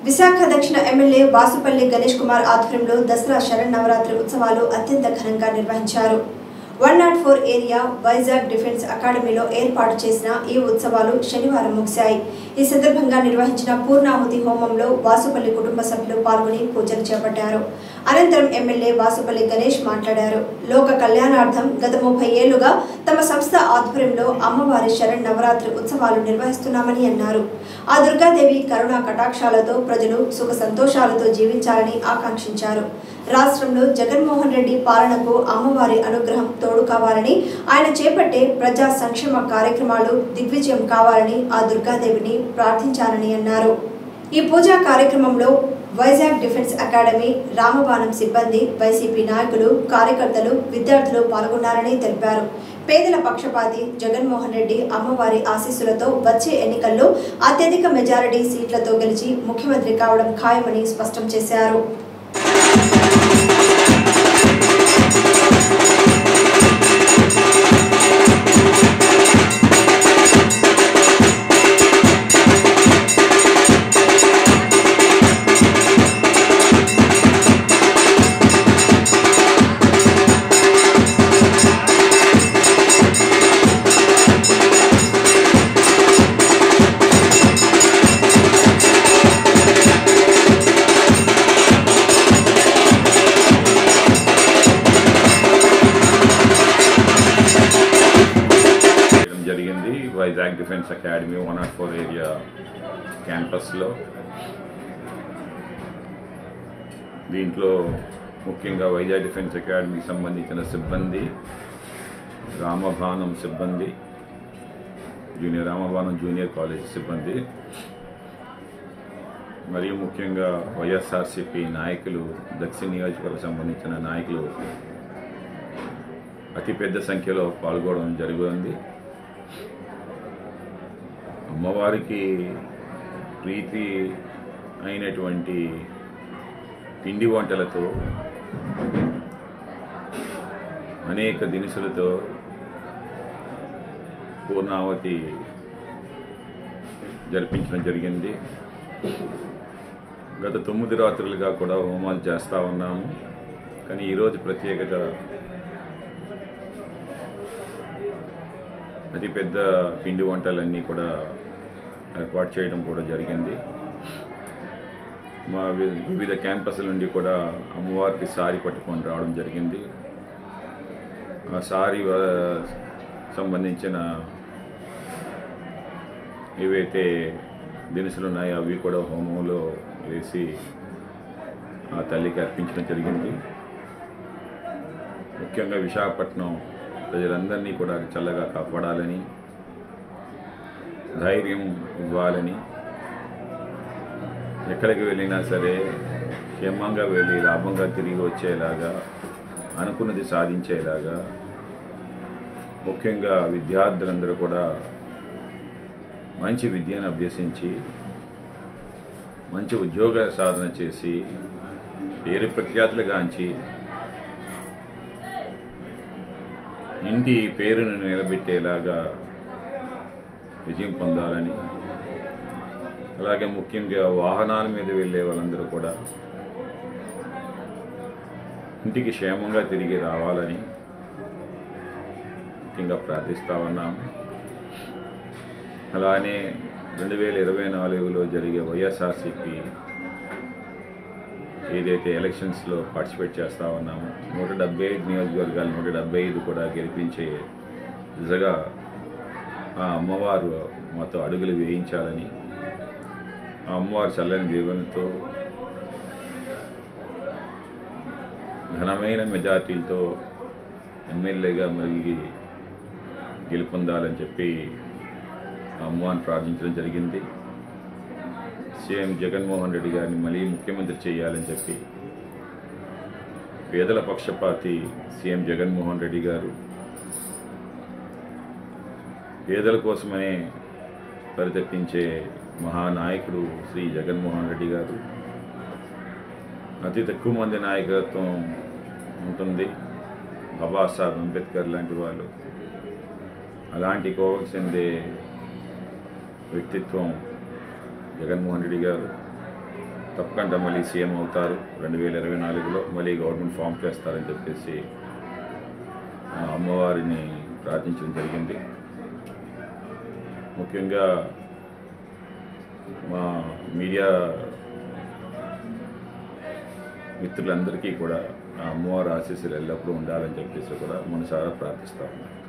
విశాఖ దక్షిణ ఎమ్మెల్యే వాసుపల్లి గణేష్ కుమార్ ఆధ్వర్యంలో దసరా శరన్నవరాత్రి ఉత్సవాలు అత్యంత ఘనంగా నిర్వహించారు one naught four area Vizag defence అకాడమీలో ఏర్పాటు చేసిన ఈ ఉత్సవాలు శనివారం ముగిశాయి ఈ సందర్భంగా నిర్వహించిన పూర్ణాహుతి హోమంలో వాసుపల్లి కుటుంబ సభ్యులు పాల్గొని పూజలు చేపట్టారు అనంతరం ఎమ్మెల్యే వాసుపల్లి గణేష్ మాట్లాడారు లోక కళ్యాణార్థం గత ముప్పై ఏళ్లుగా తమ సంస్థ ఆధ్వర్యంలో అమ్మవారి శరణ్ నవరాత్రి ఉత్సవాలు నిర్వహిస్తున్నామని అన్నారు ఆ దుర్గాదేవి కరుణా కటాక్షాలతో ప్రజలు సుఖ సంతోషాలతో జీవించాలని ఆకాంక్షించారు రాష్ట్రంలో జగన్మోహన్ రెడ్డి పాలనకు అమ్మవారి అనుగ్రహం తోడు కావాలని ఆయన చేపట్టే ప్రజా సంక్షేమ కార్యక్రమాలు దిగ్విజయం కావాలని ఆ దుర్గాదేవిని ప్రార్థించాలని అన్నారు ఈ పూజా కార్యక్రమంలో వైజాగ్ డిఫెన్స్ అకాడమీ రామబాణం సిబ్బంది వైసీపీ నాయకులు కార్యకర్తలు విద్యార్థులు పాల్గొన్నారని తెలిపారు పేదల పక్షపాతి జగన్మోహన్ రెడ్డి అమ్మవారి ఆశీస్సులతో వచ్చే ఎన్నికల్లో అత్యధిక మెజారిటీ సీట్లతో గెలిచి ముఖ్యమంత్రి కావడం ఖాయమని స్పష్టం చేశారు చేయడం జరిగింది Vizag defence academy one naught four area క్యాంపస్లో దీంట్లో ముఖ్యంగా వైజాగ్ డిఫెన్స్ అకాడమీకి సంబంధించిన సిబ్బంది రామభానం సిబ్బంది జూనియర్ రామభానం జూనియర్ కాలేజ్ సిబ్బంది మరియు ముఖ్యంగా వైఎస్ఆర్సిపి నాయకులు దక్షిణ నియోజకవర్గం సంబంధించిన నాయకులు అతి పెద్ద సంఖ్యలో పాల్గొనడం జరిగింది అమ్మవారికి ప్రీతి అయినటువంటి పిండి వంటలతో అనేక దినుసులతో పూర్ణావతి జరిపించడం జరిగింది గత తొమ్మిది రాత్రులుగా కూడా హోమాలు చేస్తూ ఉన్నాము కానీ ఈరోజు ప్రత్యేకత అతి పెద్ద పిండి వంటలన్నీ కూడా ఏర్పాటు చేయడం కూడా జరిగింది మా వి- వివిధ క్యాంపస్ల నుండి కూడా అమ్మవారికి సారి పట్టుకొని రావడం జరిగింది ఆ సారి వ- సంబంధించిన ఏవైతే దినుసులు ఉన్నాయో అవి కూడా హోమంలో వేసి ఆ తల్లికి అర్పించడం జరిగింది ముఖ్యంగా విశాఖపట్నం ప్రజలందరినీ కూడా చల్లగా కాపాడాలని ధైర్యం ఇవ్వాలని ఎక్కడికి వెళ్ళినా సరే క్షేమంగా వెళ్ళి లాభంగా తిరిగి వచ్చేలాగా అనుకున్నది సాధించేలాగా ముఖ్యంగా విద్యార్థులందరూ కూడా మంచి విద్యను అభ్యసించి మంచి ఉద్యోగ సాధన చేసి పేరు ప్రఖ్యాతులుగాంచి ఇంటి పేరును నిలబెట్టేలాగా విజయం పొందాలని అలాగే ముఖ్యంగా వాహనాల మీద వెళ్ళే వాళ్ళందరూ కూడా ఇంటికి క్షేమంగా తిరిగి రావాలని ముఖ్యంగా ప్రార్థిస్తా ఉన్నాము అలానే రెండు వేల ఇరవై నాలుగులో జరిగే వైఎస్ఆర్సిపి ఏదైతే ఎలక్షన్స్లో పార్టిసిపేట్ చేస్తా ఉన్నామో నూట డెబ్బై ఐదు నియోజకవర్గాలు నూట డెబ్బై ఐదు కూడా గెలిపించే దిశగా ఆ అమ్మవారు మాతో అడుగులు వేయించాలని ఆ అమ్మవారి చల్లని దీవెనతో ఘనమైన మెజార్టీలతో ఎమ్మెల్యేగా మళ్ళీ గెలుపొందాలని చెప్పి ఆ అమ్మవారిని ప్రార్థించడం జరిగింది సీఎం జగన్మోహన్ రెడ్డి గారిని మళ్ళీ ముఖ్యమంత్రి చేయాలని చెప్పి పేదల పక్షపాతి సీఎం జగన్మోహన్ రెడ్డి గారు పేదల కోసమనే పరితపించే మహానాయకుడు శ్రీ జగన్మోహన్ రెడ్డి గారు అతి తక్కువ మంది నాయకత్వం ఉంటుంది బాబాసాహెబ్ అంబేద్కర్ లాంటి వాళ్ళు అలాంటి కోవకు చెందే వ్యక్తిత్వం జగన్మోహన్ రెడ్డి గారు తప్పకుండా మళ్ళీ సీఎం అవుతారు రెండు వేల ఇరవై నాలుగులో మళ్ళీ గవర్నమెంట్ ఫామ్ చేస్తారని చెప్పేసి ఆ అమ్మవారిని ప్రార్థించడం జరిగింది ముఖ్యంగా మా మీడియా మిత్రులందరికీ కూడా ఆ అమ్మవారి ఆశీస్సులు ఎల్లప్పుడూ ఉండాలని చెప్పేసి కూడా మనసారా ప్రార్థిస్తా ఉన్నాను